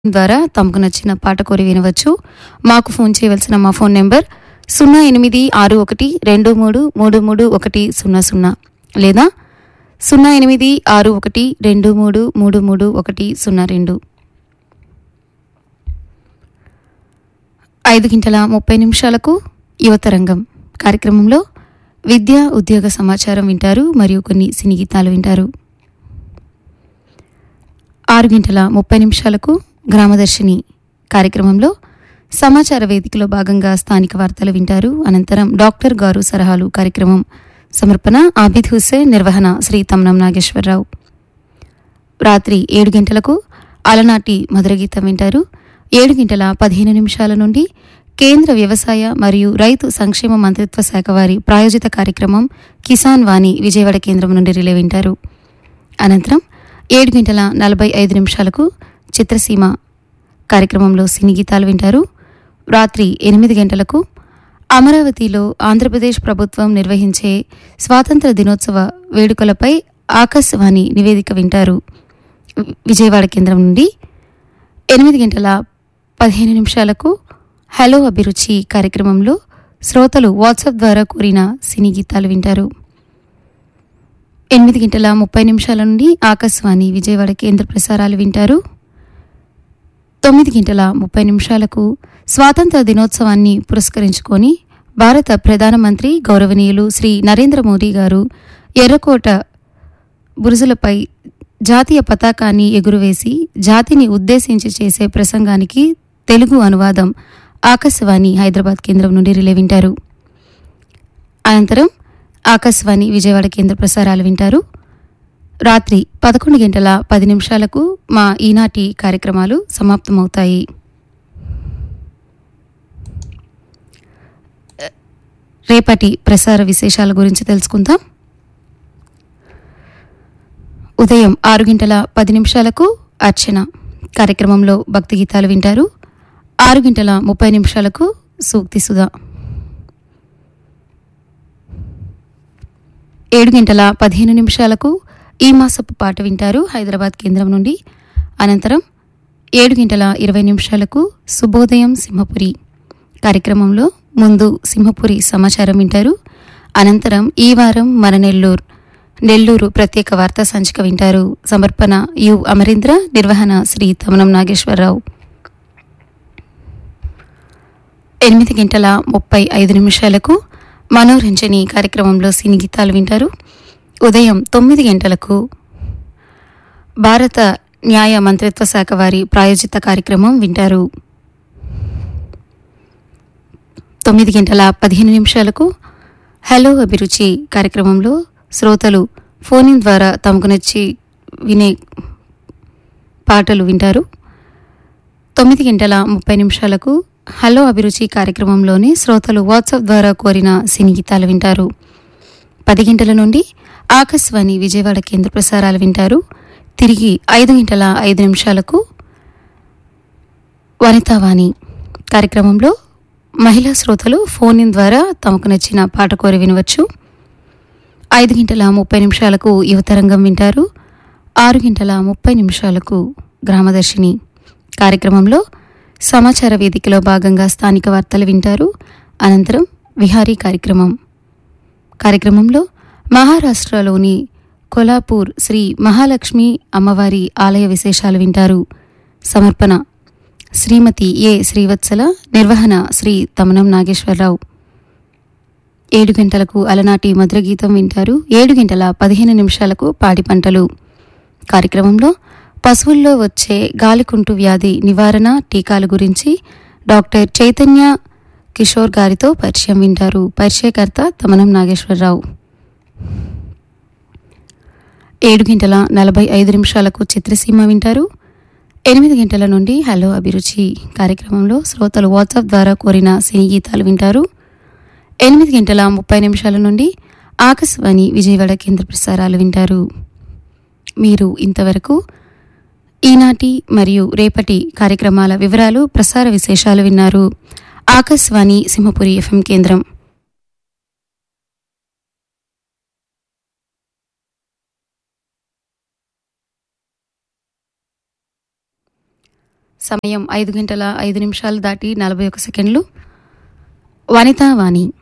ద్వారా తమకు నచ్చిన పాట కోరి వినవచ్చు మాకు ఫోన్ చేయవలసిన మా ఫోన్ నెంబర్ సున్నా ఎనిమిది ఆరు ఒకటి రెండు మూడు మూడు మూడు ఒకటి సున్నా సున్నా లేదా సున్నా ఎనిమిది ఆరు ఒకటి రెండు మూడు మూడు మూడు ఒకటి సున్నా రెండు ఐదు గంటల ముప్పై నిమిషాలకు యువతరంగం కార్యక్రమంలో విద్య ఉద్యోగ సమాచారం వింటారు మరియు కొన్ని సినీ గీతాలు వింటారు ఆరు గంటల ముప్పై నిమిషాలకు గ్రామదర్శిని కార్యక్రమంలో సమాచార వేదికలో భాగంగా స్థానిక వార్తలు వింటారు అనంతరం డాక్టర్ గారు సలహాలు కార్యక్రమం సమర్పణ ఆబిద్ హుస్సేన్ నిర్వహణ శ్రీ తమ్నం నాగేశ్వరరావు రాత్రి ఏడు గంటలకు అలనాటి మధుర గీతం వింటారు ఏడు గంటల పదిహేను నిమిషాల నుండి కేంద్ర వ్యవసాయ మరియు రైతు సంక్షేమ మంత్రిత్వ శాఖ వారి ప్రాయోజిత కార్యక్రమం కిసాన్ వాణి విజయవాడ కేంద్రం నుండి రిలే వింటారు అనంతరం ఏడు గంటల నలభై ఐదు నిమిషాలకు చిత్రసీమ కార్యక్రమంలో సినీ గీతాలు వింటారు రాత్రి ఎనిమిది గంటలకు అమరావతిలో ఆంధ్రప్రదేశ్ ప్రభుత్వం నిర్వహించే స్వాతంత్ర దినోత్సవ వేడుకలపై ఆకాశవాణి నివేదిక వింటారు వి- విజయవాడ కేంద్రం నుండి ఎనిమిది గంటల పదిహేను నిమిషాలకు హలో అభిరుచి కార్యక్రమంలో శ్రోతలు వాట్సాప్ ద్వారా కోరిన సినీ గీతాలు వింటారు ఎనిమిది గంటల ముప్పై నిమిషాల నుండి ఆకాశవాణి విజయవాడ కేంద్ర ప్రసారాలు వింటారు తొమ్మిది గంటల ముప్పై నిమిషాలకు స్వాతంత్ర దినోత్సవాన్ని పురస్కరించుకొని భారత ప్రధానమంత్రి గౌరవనీయులు శ్రీ నరేంద్ర మోదీ గారు ఎర్రకోట బురుజులపై జాతీయ పతాకాన్ని ఎగురవేసి జాతిని ఉద్దేశించి చేసే ప్రసంగానికి తెలుగు అనువాదం ఆకాశవాణి హైదరాబాద్ కేంద్రం నుండి రిలే వింటారు అనంతరం ఆకాశవాణి విజయవాడ కేంద్ర ప్రసారాలు వింటారు రాత్రి పదకొండు గంటల పది నిమిషాలకు మా ఈనాటి కార్యక్రమాలు సమాప్తమవుతాయి రేపటి ప్రసార విశేషాల గురించి తెలుసుకుందాం ఉదయం ఆరు గంటల పది నిమిషాలకు అర్చన కార్యక్రమంలో భక్తి గీతాలు వింటారు ఆరు గంటల ముప్పై నిమిషాలకు సూక్తి సుధా ఏడు గంటల పదిహేను నిమిషాలకు ఈ మాసపు పాట వింటారు హైదరాబాద్ కేంద్రం నుండి అనంతరం ఏడు గంటల ఇరవై నిమిషాలకు శుభోదయం సింహపురి కార్యక్రమంలో ముందు సింహపురి సమాచారం వింటారు అనంతరం ఈ వారం మన నెల్లూరు నెల్లూరు ప్రత్యేక వార్తా సంచిక వింటారు సమర్పణ యు అమరీంద్ర నిర్వహణ శ్రీ తమనం నాగేశ్వరరావు ఎనిమిది గంటల ముప్పై ఐదు నిమిషాలకు మనోరంజని కార్యక్రమంలో సినీ గీతాలు వింటారు ఉదయం తొమ్మిది గంటలకు భారత న్యాయ మంత్రిత్వ శాఖ వారి ప్రాయోజిత కార్యక్రమం వింటారు తొమ్మిది గంటల పదిహేను నిమిషాలకు హలో అభిరుచి కార్యక్రమంలో శ్రోతలు ఫోన్ ఇన్ ద్వారా తమకు నచ్చి వినే పాటలు వింటారు తొమ్మిది గంటల ముప్పై నిమిషాలకు హలో అభిరుచి కార్యక్రమంలోనే శ్రోతలు వాట్సాప్ ద్వారా కోరిన సినీ గీతాలు వింటారు పది గంటల నుండి ఆకాశవాణి విజయవాడ కేంద్ర ప్రసారాలు వింటారు తిరిగి ఐదు గంటల ఐదు నిమిషాలకు వనితావాణి కార్యక్రమంలో మహిళా శ్రోతలు ఫోన్ ఇన్ ద్వారా తమకు నచ్చిన పాట కోరి వినవచ్చు ఐదు గంటల ముప్పై నిమిషాలకు యువతరంగం వింటారు ఆరు గంటల ముప్పై నిమిషాలకు గ్రామదర్శిని కార్యక్రమంలో సమాచార వేదికలో భాగంగా స్థానిక వార్తలు వింటారు అనంతరం విహారీ కార్యక్రమం కార్యక్రమంలో మహారాష్ట్రలోని కొలాపూర్ శ్రీ మహాలక్ష్మి అమ్మవారి ఆలయ విశేషాలు వింటారు సమర్పణ శ్రీమతి ఏ శ్రీవత్సల నిర్వహణ శ్రీ తమనం నాగేశ్వరరావు ఏడు గంటలకు అలనాటి మధుర గీతం వింటారు ఏడు గంటల పదిహేను నిమిషాలకు పాడి పంటలు కార్యక్రమంలో పశువుల్లో వచ్చే గాలికుంటు వ్యాధి నివారణ టీకాల గురించి డాక్టర్ చైతన్య కిషోర్ గారితో పరిచయం వింటారు పరిచయకర్త తమనం నాగేశ్వరరావు ఏడు గంటల నలభై ఐదు నిమిషాలకు చిత్రసీమ వింటారు ఎనిమిది గంటల నుండి హలో అభిరుచి కార్యక్రమంలో శ్రోతలు వాట్సాప్ ద్వారా కోరిన సినీ గీతాలు వింటారు ఎనిమిది గంటల ముప్పై నిమిషాల నుండి ఆకాశవాణి విజయవాడ కేంద్ర ప్రసారాలు వింటారు మీరు ఇంతవరకు ఈనాటి మరియు రేపటి కార్యక్రమాల వివరాలు ప్రసార విశేషాలు విన్నారు ఆకాశవాణి సింహపురి ఎఫ్ఎం కేంద్రం సమయం ఐదు గంటల ఐదు నిమిషాలు దాటి నలభై ఒక సెకండ్లు వనితా వాణి